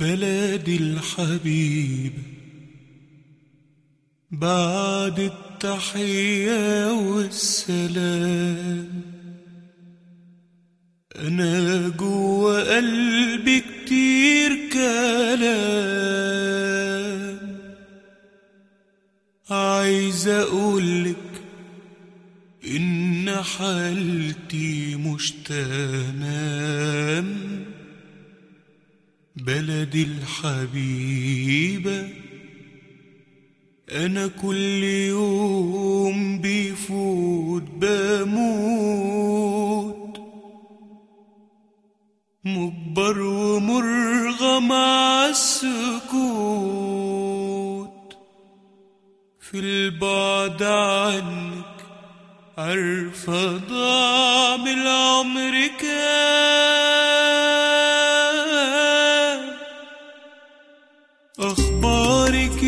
بلدي الحبيب بعد التحية والسلام أنا جوا قلبي كتير كلام عايز أقولك إن حالتي مش تمام بلدي الحبيبة أنا كل يوم بيفوت بموت مجبر ومرغى مع السكوت في البعد عنك عارفة ضاع من العمر كام أخبارك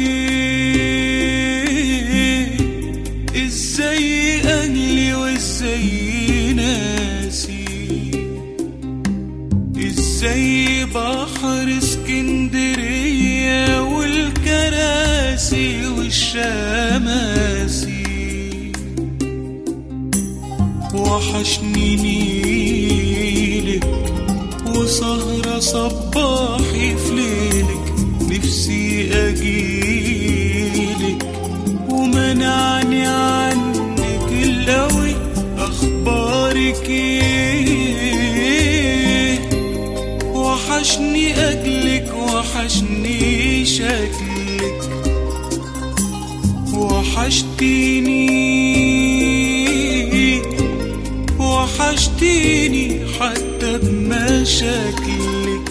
إيه إزاي أهلي وإزاي ناسي إزاي بحر اسكندرية والكراسي والشماسي وحشني نيلك وسهرة صباحي في ليلك نفسي أجيلك ومنعني عنك القوي أخبارك إيه وحشني أجلك وحشني شكلك وحشتيني وحشتيني حتى بمشاكلك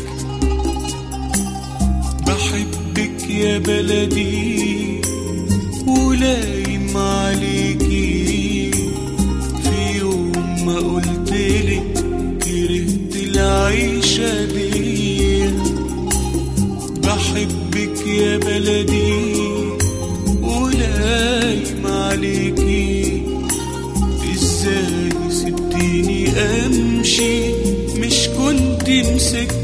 بحبك يا بلدي ولايم عليكي في يوم ما قلتلك كرهت العيشة دي بحبك يا بلدي ولايم عليكي ازاي سبتيني امشي مش كنت مسكت